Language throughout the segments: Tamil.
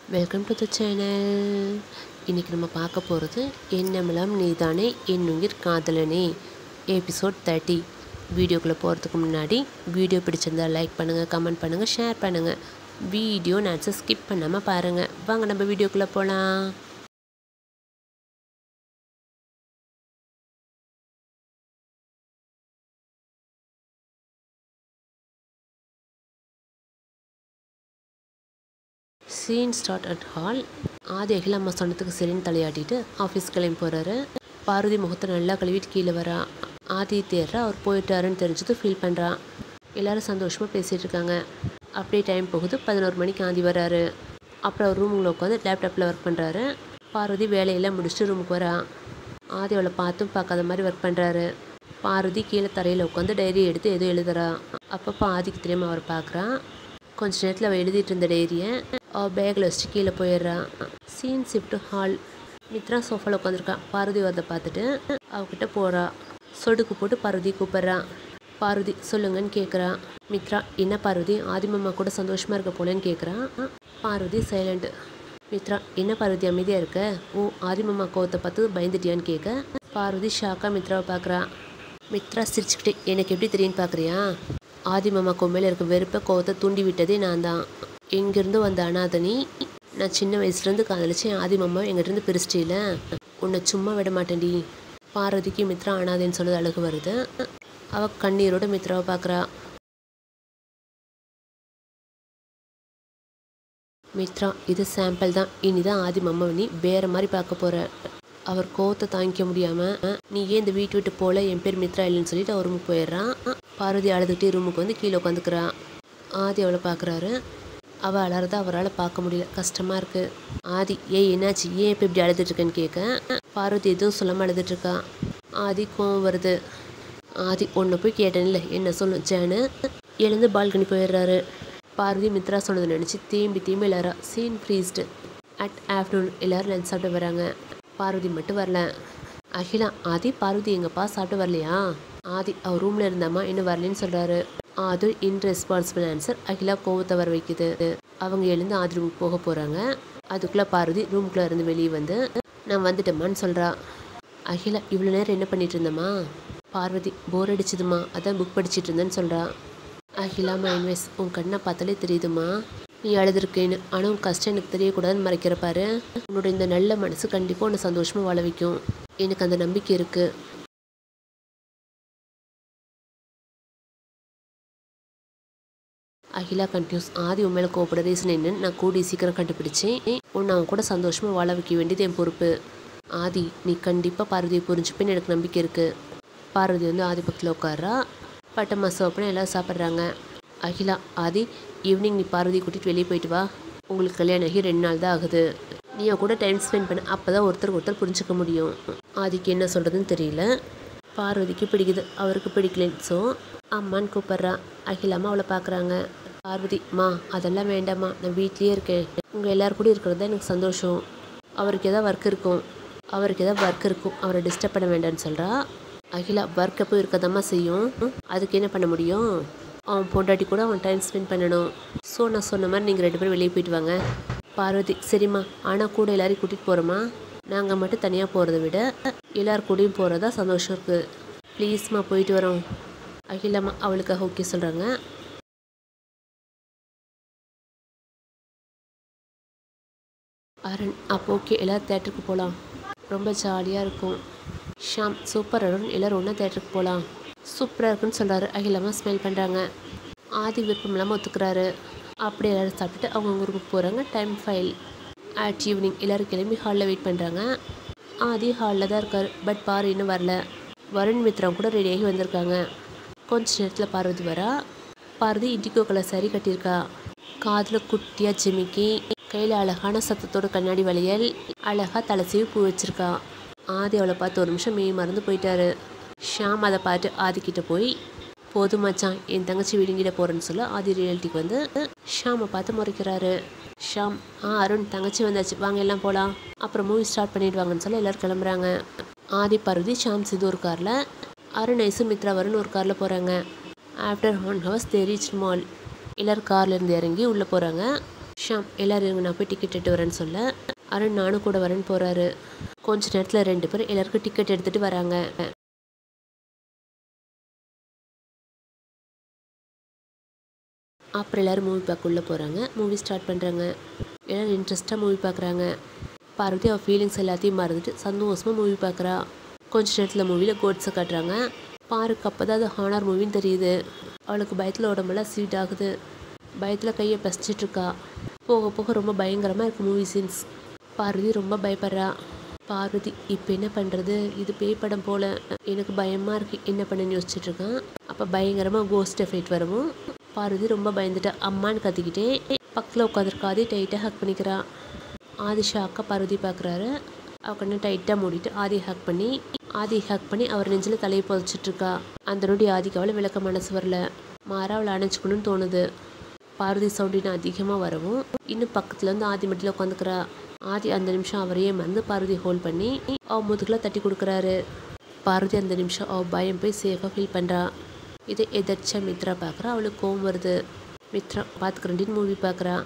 வெல்கம் டு த சேனல் இன்றைக்கி நம்ம பார்க்க போகிறது என்னமெல்லாம் நீதானே என் உயிர் காதலனே எபிசோட் தேர்ட்டி வீடியோக்குள்ளே போகிறதுக்கு முன்னாடி வீடியோ பிடிச்சிருந்தா லைக் பண்ணுங்கள் கமெண்ட் பண்ணுங்கள் ஷேர் பண்ணுங்கள் வீடியோ நேட்ஸை ஸ்கிப் பண்ணாமல் பாருங்கள் வாங்க நம்ம வீடியோக்குள்ளே போகலாம் scene start at hall Aadhi Akila அம்மா சொன்னதுக்கு சரின்னு தலையாட்டிட்டு ஆஃபீஸ் கிளம்பி போகிறாரு பார்வதி முகத்தை நல்லா கழுவிட்டு கீழே வரா ஆதி தேர்ற அவர் போயிட்டாருன்னு தெரிஞ்சது ஃபீல் பண்ணுறா எல்லாரும் சந்தோஷமாக பேசிகிட்டு இருக்காங்க அப்படியே டைம் போகுது பதினோரு மணிக்கு ஆதி வராரு அப்புறம் அவர் ரூமுக்குள்ள உட்காந்து லேப்டாப்பில் ஒர்க் பண்ணுறாரு பார்வதி வேலையெல்லாம் முடிச்சுட்டு ரூமுக்கு வரா ஆதி அவளை பார்த்தும் பார்க்காத மாதிரி ஒர்க் பண்ணுறாரு பார்வதி கீழே தரையில் உட்காந்து டைரி எடுத்து ஏதோ எழுதுறா அப்பப்போ ஆதிக்கு தெரியாமல் அவர் பார்க்குறான் கொஞ்ச நேரத்தில் அவள் எழுதிட்டு இருந்த டைரியை அவள் பேக்கில் வச்சுட்டு கீழே போயிடுறா சீன் ஷிஃப்ட் ஹால் மித்ரா சோஃபாவில் உட்காந்துருக்கா பார்வதி வரதை பார்த்துட்டு அவகிட்ட போகிறா சொடுக்கு போட்டு பார்வதி கூப்பிட்றா பார்வதி சொல்லுங்கன்னு கேட்குறா மித்ரா என்ன பார்வதி ஆதிமம்மா கூட சந்தோஷமாக இருக்க போலன்னு கேட்குறா பார்வதி சைலண்ட் மித்ரா என்ன பார்வதி அமைதியாக இருக்க ஓ ஆதிமம்மா கோவத்தை பார்த்து பயந்துட்டியான்னு கேட்க பார்வதி ஷாக்காக மித்ராவை பார்க்குறா மித்ரா சிரிச்சுக்கிட்டே எனக்கு எப்படி தெரியும்னு பார்க்குறியா ஆதிமாமா கொம்மையில் இருக்க வெறுப்பை கோவத்தை தூண்டி விட்டதே நான் தான் எங்கேருந்து வந்த அனாதனி நான் சின்ன வயசுலேருந்து காதலிச்சேன் ஆதிமாமா எங்கிட்டேருந்து பிரிச்சிட்டில உன்னை சும்மா விட மாட்டேன்டி பார்வதிக்கு மித்ரா அனாதைன்னு சொன்னது அழகு வருது அவள் கண்ணீரோட மித்ராவை பார்க்குறா மித்ரா இது சாம்பிள் தான் இனிதான் ஆதி மம்மாவை நீ வேற மாதிரி பார்க்க போற அவர் கோவத்தை தாங்கிக்க முடியாம நீ ஏன் இந்த வீட்டு விட்டு போல என் பேர் மித்ரா இல்லைன்னு சொல்லிட்டு அவர் ரூமுக்கு போயிடுறான் பார்வதி அழுதுகிட்டே ரூமுக்கு வந்து கீழே உட்காந்துக்கிறா ஆதி அவளை பார்க்குறாரு அவள் அலறத அவரால் பார்க்க முடியல கஷ்டமாக இருக்குது ஆதி ஏய் என்னாச்சு ஏன் இப்போ இப்படி அழுதுட்டு இருக்கேன்னு கேட்க பார்வதி எதுவும் சொல்லாமல் அழுதுட்டு இருக்கா ஆதி கோவம் வருது ஆதி ஒன்று போய் கேட்டேன்ல என்ன சொல்லும் ஜானு எழுந்து பால்கனி போயிடுறாரு பார்வதி மித்ரா சொன்னதை நினச்சி தீம்பி தீம்பி எல்லாரா சீன் ஃப்ரீஸ்டு அட் ஆஃப்டர்நூன் எல்லோரும் லஞ்ச் சாப்பிட்டு வராங்க பார்வதி மட்டும் வரல அகிலா ஆதி பார்வதி எங்கப்பா சாப்பிட்டு வரலையா ஆதி அவர் ரூமில் இருந்தாமா இன்னும் வரலன்னு சொல்கிறாரு ஆது இன்ரெஸ்பான்சிபிள் ஆன்சர் அகிலா கோவத்தை வர வைக்குது அவங்க எழுந்து ஆதி ரூமுக்கு போக போகிறாங்க அதுக்குள்ளே பார்வதி ரூமுக்குள்ளே இருந்து வெளியே வந்து நான் வந்துட்டேம்மான்னு சொல்கிறா அகிலா இவ்வளோ நேரம் என்ன பண்ணிட்டு இருந்தம்மா பார்வதி போர் அடிச்சதுமா அதான் புக் படிச்சிட்டு இருந்தேன்னு சொல்கிறா அகிலா மைன்வேஸ் உன் கண்ணை பார்த்தாலே தெரியுதுமா நீ அழுதுருக்கேன்னு ஆனால் உன் கஷ்டம் எனக்கு தெரியக்கூடாதுன்னு மறைக்கிற பாரு உன்னோட இந்த நல்ல மனசு கண்டிப்பாக உன்னை சந்தோஷமாக வாழ வைக்கும் எனக்கு அந்த நம்பிக்கை இருக்குது அகிலா கண்டினியூஸ் ஆதி உண்மையில கோவப்பட ரீசன் என்னன்னு நான் கூடி சீக்கிரம் கண்டுபிடிச்சேன் உன்னை அவன் கூட சந்தோஷமாக வாழ வைக்க வேண்டியது என் பொறுப்பு ஆதி நீ கண்டிப்பாக பார்வதியை புரிஞ்சுப்பேன்னு எனக்கு நம்பிக்கை இருக்குது பார்வதி வந்து ஆதி பக்கத்தில் உட்காரா பட்டம்மா சோப்புன்னு எல்லாம் சாப்பிட்றாங்க அகிலா ஆதி ஈவினிங் நீ பார்வதி கூட்டிகிட்டு வெளியே போயிட்டு வா உங்களுக்கு கல்யாணம் ஆகி ரெண்டு நாள் தான் ஆகுது நீ அவன் கூட டைம் ஸ்பெண்ட் பண்ண அப்போ தான் ஒருத்தருக்கு ஒருத்தர் புரிஞ்சுக்க முடியும் ஆதிக்கு என்ன சொல்கிறதுன்னு தெரியல பார்வதிக்கு பிடிக்குது அவருக்கு பிடிக்கலன்னு ஸோ அம்மான்னு கூப்பிட்றா அகிலாமா அவளை பார்க்குறாங்க பார்வதி மா அதெல்லாம் வேண்டாம்மா நான் வீட்லேயே இருக்கேன் உங்கள் எல்லாரும் கூட இருக்கிறது தான் எனக்கு சந்தோஷம் அவருக்கு எதாவது ஒர்க் இருக்கும் அவருக்கு எதாவது ஒர்க் இருக்கும் அவரை டிஸ்டர்ப் பண்ண வேண்டாம்னு சொல்கிறா அகிலா ஒர்க் எப்போ இருக்கதாம்மா செய்யும் அதுக்கு என்ன பண்ண முடியும் அவன் பொண்டாட்டி கூட அவன் டைம் ஸ்பெண்ட் பண்ணணும் ஸோ நான் சொன்ன மாதிரி நீங்கள் ரெண்டு பேரும் வெளியே போயிட்டு வாங்க பார்வதி சரிம்மா ஆனால் கூட எல்லாரையும் கூட்டிகிட்டு போகிறோமா நாங்கள் மட்டும் தனியாக போகிறத விட எல்லார் கூடயும் போகிறதா சந்தோஷம் இருக்குது ப்ளீஸ்மா போயிட்டு வரோம் அகிலாம்மா அவளுக்காக ஓகே சொல்கிறாங்க அருண் அப்போ ஓகே எல்லோரும் தேட்டருக்கு போகலாம் ரொம்ப ஜாலியாக இருக்கும் ஷாம் சூப்பர் அருண் எல்லோரும் ஒன்றா தேட்டருக்கு போகலாம் சூப்பராக இருக்குன்னு சொல்கிறாரு அகிலம்மா ஸ்மெல் பண்ணுறாங்க ஆதி விருப்பம் இல்லாமல் ஒத்துக்கிறாரு அப்படி எல்லோரும் சாப்பிட்டுட்டு அவங்கவுங்க ஊருக்கு போகிறாங்க டைம் ஃபைல் அட் ஈவினிங் எல்லோரும் கிளம்பி ஹாலில் வெயிட் பண்ணுறாங்க ஆதி ஹாலில் தான் இருக்கார் பட் பாரு இன்னும் வரல வருண் மித்ரம் கூட ரெடியாகி வந்திருக்காங்க கொஞ்ச நேரத்தில் பார்வதி வரா பார்வதி இண்டிகோ கலர் சாரி கட்டியிருக்கா காதில் குட்டியாக ஜிமிக்கி கையில் அழகான சத்தத்தோட கண்ணாடி வளையல் அழகாக தலைசீவி பூ வச்சிருக்கா ஆதி அவளை பார்த்து ஒரு நிமிஷம் மெய் மறந்து போயிட்டாரு ஷாம் அதை பார்த்து ஆதிக்கிட்ட போய் போதும் மச்சான் என் தங்கச்சி விடுங்கிட போகிறேன்னு சொல்ல ஆதி ரியாலிட்டிக்கு வந்து ஷாமை பார்த்து முறைக்கிறாரு ஷாம் ஆ அருண் தங்கச்சி வந்தாச்சு வாங்க எல்லாம் போகலாம் அப்புறம் மூவி ஸ்டார்ட் பண்ணிடுவாங்கன்னு சொல்ல எல்லோரும் கிளம்புறாங்க ஆதி பார்வதி ஷாம் சிது ஒரு காரில் அருண் ஐசு மித்ரா வருண் ஒரு காரில் போகிறாங்க after one hours they reach mall எல்லோரும் கார்லேருந்து இறங்கி உள்ளே போகிறாங்க ஷாம் எல்லாரும் இருங்க நான் போய் டிக்கெட் எடுத்து வரேன்னு சொல்ல அருண் நானும் கூட வரேன்னு போகிறாரு கொஞ்ச நேரத்தில் ரெண்டு பேரும் எல்லாருக்கும் டிக்கெட் எடுத்துகிட்டு வராங்க அப்புறம் எல்லோரும் மூவி பார்க்க உள்ளே போகிறாங்க மூவி ஸ்டார்ட் பண்ணுறாங்க எல்லோரும் இன்ட்ரெஸ்ட்டாக மூவி பார்க்குறாங்க பார்வதி அவள் ஃபீலிங்ஸ் எல்லாத்தையும் மறந்துட்டு சந்தோஷமாக மூவி பார்க்குறா கொஞ்ச நேரத்தில் மூவியில் கோட்ஸை காட்டுறாங்க பாருக்கு அப்போ தான் அது ஹானர் மூவின்னு தெரியுது அவளுக்கு பயத்தில் உடம்பெல்லாம் ஸ்வீட் ஆகுது பயத்தில் கையை பசிச்சிட்ருக்கா போக போக ரொம்ப பயங்கரமாக இருக்குது மூவி சீன்ஸ் பார்வதி ரொம்ப பயப்படுறா பார்வதி இப்போ என்ன பண்ணுறது இது பேய் படம் போல் எனக்கு பயமாக இருக்குது என்ன பண்ணுன்னு யோசிச்சுட்டு இருக்கான் அப்போ பயங்கரமாக கோஸ்ட் எஃபெக்ட் வரவும் பார்வதி ரொம்ப பயந்துட்டா அம்மான்னு கத்திக்கிட்டே பக்கத்தில் உட்காந்துருக்கா ஆதி டைட்டாக ஹக் பண்ணிக்கிறா ஆதி ஷாக்கா பார்வதி பார்க்குறாரு அவ கண்ணை டைட்டாக மூடிட்டு ஆதி ஹக் பண்ணி ஆதி ஹக் பண்ணி அவர் நெஞ்சில் தலையை புதைச்சிட்டு இருக்கா அந்த நொடி ஆதிக்கு அவளை விளக்க மனசு வரல மாறா அவளை அணைச்சிக்கணும்னு தோணுது பார்வதி சவுண்ட் இன்னும் அதிகமாக வரவும் இன்னும் பக்கத்தில் வந்து ஆதி மட்டில் உட்காந்துக்கிறா ஆதி அந்த நிமிஷம் அவரையே மறந்து பார்வதி ஹோல்ட் பண்ணி அவ முதுகில் தட்டி கொடுக்குறாரு பார்வதி அந்த நிமிஷம் அவ பயம் போய் சேஃபாக ஃபீல் பண்ணுறா இதை எதர்ச்சா மித்ரா பார்க்குறா அவளுக்கு கோவம் வருது மித்ரா பார்த்துக்கிறேன் மூவி பார்க்குறா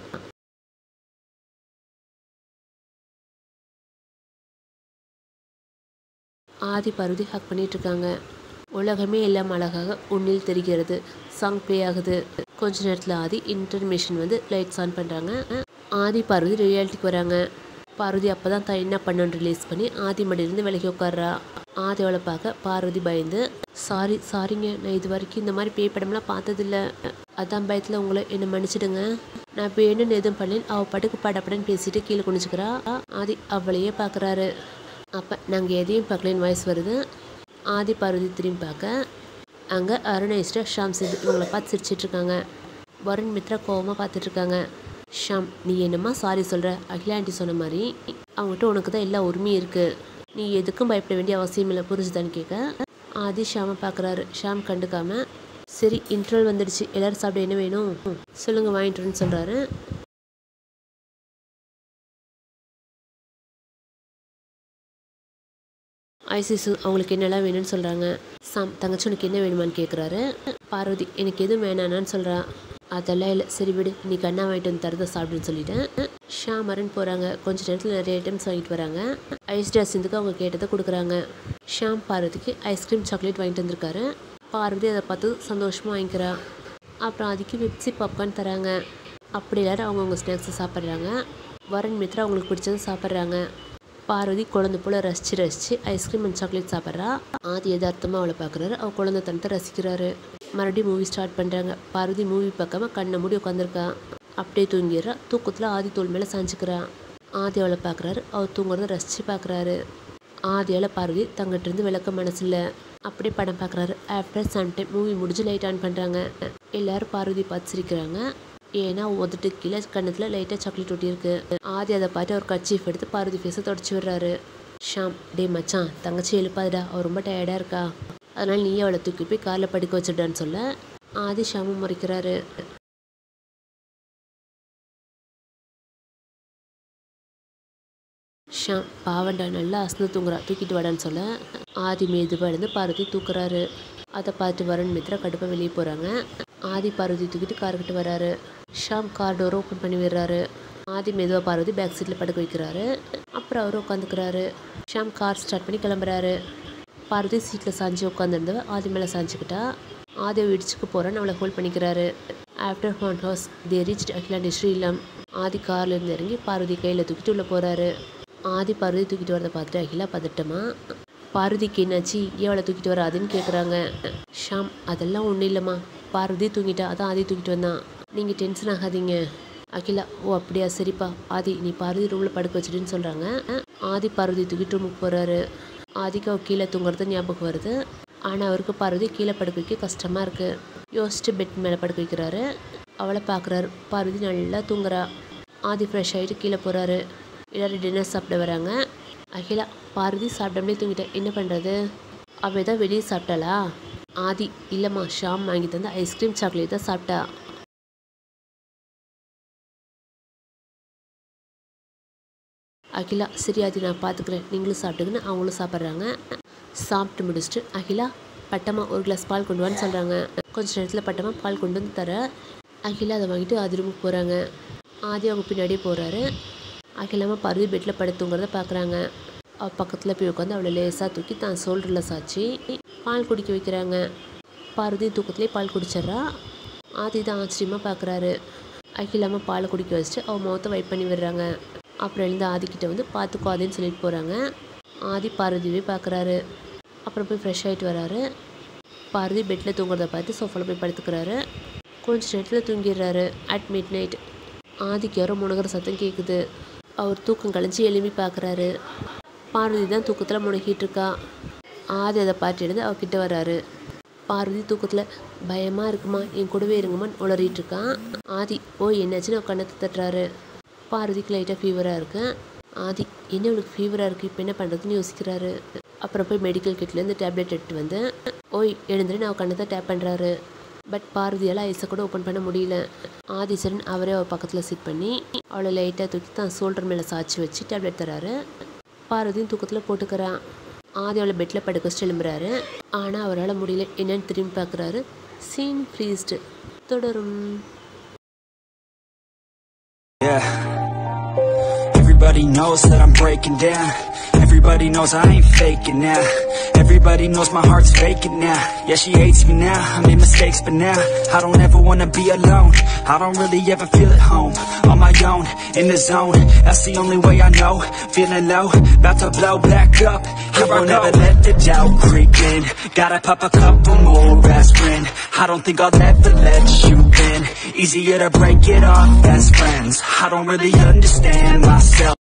ஆதி பார்வதி ஹக் பண்ணிட்டு இருக்காங்க உலகமே எல்லாம் அழகாக உன்னில் தெரிகிறது சாங் ப்ளே ஆகுது கொஞ்ச நேரத்தில் ஆதி இன்டர்மிஷன் வந்து லைட்ஸ் ஆன் பண்ணுறாங்க ஆதி பார்வதி ரியாலிட்டிக்கு வராங்க பார்வதி அப்போ தான் தான் என்ன பண்ணணும்னு ரிலீஸ் பண்ணி ஆதி மடியிலிருந்து விலகி உட்கார்றா ஆதி அவளை பார்க்க பார்வதி பயந்து சாரி சாரிங்க நான் இது வரைக்கும் இந்த மாதிரி பேய் படம்லாம் பார்த்ததில்ல அதான் பயத்தில் உங்களை என்னை மன்னிச்சிடுங்க நான் வேணும்னு எதுவும் பண்ணேன் அவள் படுக்கு படப்படன்னு பேசிட்டு கீழே குனிச்சுக்கிறா ஆதி அவளையே பார்க்குறாரு அப்போ நாங்கள் எதையும் பார்க்கலன்னு வாய்ஸ் வருது ஆதி பார்வதி திரும்பி பார்க்க அங்கே அருணேஸ்வர ஷாம் சித்து இவங்களை பார்த்து சிரிச்சிட்ருக்காங்க வருண் மித்ரா கோவமாக பார்த்துட்ருக்காங்க ஷாம் நீ என்னம்மா சாரி சொல்கிற அகிலா ஆண்டி சொன்ன மாதிரி அவங்ககிட்ட உனக்கு தான் எல்லா உரிமையும் இருக்குது நீ எதுக்கும் பயப்பட வேண்டிய அவசியம் இல்லை புரிஞ்சுதான்னு கேட்க ஆதி ஷாமை பார்க்குறாரு ஷாம் கண்டுக்காம சரி இன்டர்வல் வந்துடுச்சு எல்லோரும் சாப்பிட என்ன வேணும் சொல்லுங்கள் வாங்கிட்டு வரேன்னு சொல்கிறாரு ஐசிசு அவங்களுக்கு என்னெல்லாம் வேணும்னு சொல்கிறாங்க சாம் தங்கச்சி உனக்கு என்ன வேணுமான்னு கேட்குறாரு பார்வதி எனக்கு எதுவும் வேணானான்னு சொல்கிறா அதெல்லாம் இல்லை சரி விடு இன்னைக்கு அண்ணா வாங்கிட்டு வந்து தரதை சாப்பிடுன்னு சொல்லிட்டேன் ஷாம் அரன் போகிறாங்க கொஞ்ச நேரத்தில் நிறைய ஐட்டம்ஸ் வாங்கிட்டு வராங்க ஐஸ் சிந்துக்கு அவங்க கேட்டதை கொடுக்குறாங்க ஷாம் பார்வதிக்கு ஐஸ்கிரீம் சாக்லேட் வாங்கிட்டு வந்திருக்காரு பார்வதி அதை பார்த்து சந்தோஷமாக வாங்கிக்கிறா அப்புறம் அதுக்கு பெப்சி பாப்கார்ன் தராங்க அப்படி எல்லாரும் அவங்கவுங்க ஸ்நாக்ஸை சாப்பிட்றாங்க வரன் மித்ரா அவங்களுக்கு பிடிச்சதை சாப்பிட்றாங்க பார்வதி குழந்தை போல் ரசித்து ரசித்து ஐஸ்கிரீம் அண்ட் சாக்லேட் சாப்பிட்றா ஆதி யதார்த்தமாக அவளை பார்க்குறாரு அவள் குழந்தை தனத்தை ரசிக்கிறாரு மறுபடியும் மூவி ஸ்டார்ட் பண்ணுறாங்க பார்வதி மூவி பார்க்காம கண்ணை மூடி உட்காந்துருக்கா அப்படியே தூங்கிடுறா தூக்கத்தில் ஆதி தோல் மேலே சாஞ்சிக்கிறா ஆதி அவளை பார்க்குறாரு அவள் தூங்குறத ரசித்து பார்க்குறாரு ஆதியால் பார்வதி தங்கிட்ட இருந்து விளக்க மனசில்ல அப்படியே படம் பார்க்குறாரு ஆஃப்டர் சம் டைம் மூவி முடிஞ்சு லைட் ஆன் பண்ணுறாங்க எல்லாரும் பார்வதி பார்த்து சிரிக்கிறாங்க ஏன்னா உதட்டு கீழே கண்ணத்தில் லைட்டாக சாக்லேட் ஒட்டியிருக்கு ஆதி அதை பார்த்து அவர் கச்சீஃப் எடுத்து பார்வதி ஃபேஸை தொடச்சி விடுறாரு ஷாம் டே மச்சான் தங்கச்சி எழுப்பாதுடா அவள் ரொம்ப டயர்டாக இருக்கா அதனால் நீயே அவளை தூக்கி போய் காரில் படுக்க வச்சுட்டான்னு சொல்ல ஆதி ஷாமும் முறைக்கிறாரு ஷாம் பாவண்டா நல்லா அசந்து தூங்குறா தூக்கிட்டு வாடான்னு சொல்ல ஆதி மெதுவாக இருந்து பார்வதி தூக்குறாரு அதை பார்த்து வரன் மித்ரா கடுப்பாக வெளியே போகிறாங்க ஆதி பார்வதி தூக்கிட்டு கார்கிட்ட வராரு ஷாம் கார் டோரை ஓப்பன் பண்ணி விடுறாரு ஆதி மெதுவாக பார்வதி பேக் சீட்டில் படுக்க வைக்கிறாரு அப்புறம் அவர் உட்காந்துக்கிறாரு ஷாம் கார் ஸ்டார்ட் பண்ணி கிளம்புறாரு பார்வதி சீட்டில் சாஞ்சு உட்காந்துருந்தவ ஆதி மேலே சாஞ்சுக்கிட்டா ஆதி இடிச்சுக்கு போகிறான்னு அவளை ஹோல்ட் பண்ணிக்கிறாரு after an hours they reach அகிலாண்டி ஸ்ரீலம் ஆதி கார்லேருந்து இறங்கி பார்வதி கையில் தூக்கிட்டு உள்ளே போகிறாரு ஆதி பார்வதி தூக்கிட்டு வரதை பார்த்துட்டு அகிலா பதட்டமா பார்வதிக்கு என்னாச்சு ஏன் அவளை தூக்கிட்டு வராதுன்னு கேட்குறாங்க ஷாம் அதெல்லாம் ஒன்றும் இல்லைம்மா பார்வதி தூங்கிட்டா அதான் ஆதி தூக்கிட்டு வந்தான் நீங்கள் டென்ஷன் ஆகாதீங்க அகிலா ஓ அப்படியா சரிப்பா ஆதி நீ பார்வதி ரூமில் படுக்க வச்சுட்டுன்னு சொல்கிறாங்க ஆதி பார்வதி தூக்கிட்டு ரூமுக்கு போகிறாரு ஆதிக்கு அவ கீழே தூங்குறது ஞாபகம் வருது ஆனால் அவருக்கு பார்வதி கீழே படுக்க வைக்க கஷ்டமாக இருக்குது யோசிச்சுட்டு பெட் மேலே படுக்க வைக்கிறாரு அவளை பார்க்குறாரு பார்வதி நல்லா தூங்குறா ஆதி ஃப்ரெஷ் ஆகிட்டு கீழே போகிறாரு எல்லோரும் டின்னர் சாப்பிட வராங்க அகிலா பார்வதி சாப்பிடாமலே தூங்கிட்டேன் என்ன பண்ணுறது அவள் ஏதாவது வெளியே சாப்பிட்டாளா ஆதி இல்லைம்மா ஷாம் வாங்கி தந்த ஐஸ்கிரீம் சாக்லேட் தான் சாப்பிட்டா அகிலா சரி ஆதி நான் பார்த்துக்கிறேன் நீங்களும் சாப்பிட்டுங்கன்னு அவங்களும் சாப்பிட்றாங்க சாப்பிட்டு முடிச்சுட்டு அகிலா பட்டமா ஒரு கிளாஸ் பால் கொண்டு வான்னு சொல்கிறாங்க கொஞ்ச நேரத்தில் பட்டமா பால் கொண்டு வந்து தர அகிலா அதை வாங்கிட்டு அது ரூமுக்கு போகிறாங்க ஆதி அவங்க பின்னாடியே போகிறாரு அகிலாமல் பருதி பெட்டில் படுத்துங்கிறத பார்க்குறாங்க அவள் பக்கத்தில் போய் உட்காந்து அவளை லேசாக தூக்கி தான் சோல்டரில் சாய்ச்சி பால் குடிக்க வைக்கிறாங்க பார்வதி தூக்கத்துலேயே பால் குடிச்சிட்றா ஆதி தான் ஆச்சரியமாக பார்க்குறாரு அகிலாமல் பாலை குடிக்க வச்சுட்டு அவள் முகத்தை வைப் பண்ணி விடுறாங்க அப்புறம் எழுந்து ஆதிக்கிட்ட வந்து பார்த்துக்கோ ஆதின்னு சொல்லிட்டு போகிறாங்க ஆதி பார்வதியவே பார்க்குறாரு அப்புறம் போய் ஃப்ரெஷ் ஆகிட்டு வராரு பார்வதி பெட்டில் தூங்குறத பார்த்து சோஃபாவில் போய் படுத்துக்கிறாரு கொஞ்ச நேரத்தில் தூங்கிடுறாரு அட் மிட் நைட் ஆதிக்கு யாரோ முனகிற சத்தம் கேட்குது அவர் தூக்கம் கழிஞ்சு எழுப்பி பார்க்குறாரு பார்வதி தான் தூக்கத்தில் முனகிட்டு இருக்கா ஆதி அதை பார்த்து எடுத்து அவகிட்ட வராரு பார்வதி தூக்கத்தில் பயமாக இருக்குமா என் கூடவே இருங்கம்மான்னு உளறிட்டு இருக்கான் ஆதி ஓ என்னாச்சுன்னு அவ கண்ணத்தை தட்டுறாரு பார்வதிக்கு லைட்டாக ஃபீவராக இருக்கு ஆதி என்ன இவளுக்கு ஃபீவராக இருக்குது இப்போ என்ன பண்ணுறதுன்னு யோசிக்கிறாரு அப்புறம் போய் மெடிக்கல் கிட்லேருந்து டேப்லெட் எடுத்து வந்து ஓய் எழுந்துரு நான் கண்ணத்தை டேப் பண்ணுறாரு பட் பார்வதியால் ஐஸை கூட ஓப்பன் பண்ண முடியல ஆதிசரன் அவரே அவள் பக்கத்தில் சிட் பண்ணி அவளை லைட்டாக தூக்கி தான் ஷோல்டர் மேலே சாய்ச்சி வச்சு டேப்லெட் தராரு பார்வதியும் தூக்கத்தில் போட்டுக்கிறான் ஆதி அவளை பெட்டில் படுக்க வச்சுட்டு எழும்புறாரு ஆனால் அவரால் முடியல என்னன்னு திரும்பி பார்க்குறாரு சீன் ஃப்ரீஸ்டு தொடரும் Yeah. Everybody knows that I'm breaking down. Everybody knows I ain't faking now. Everybody knows my heart's faking now. Yeah, she hates me now. I made mistakes, but now I don't ever wanna be alone. I don't really ever feel at home. On my own, in the zone. That's the only way I know. Feeling low, about to blow back up. I won't ever let the doubt creep in. Gotta pop a couple more aspirin. I don't think I'll ever let you in. Easier to break it off best friends. I don't really understand myself.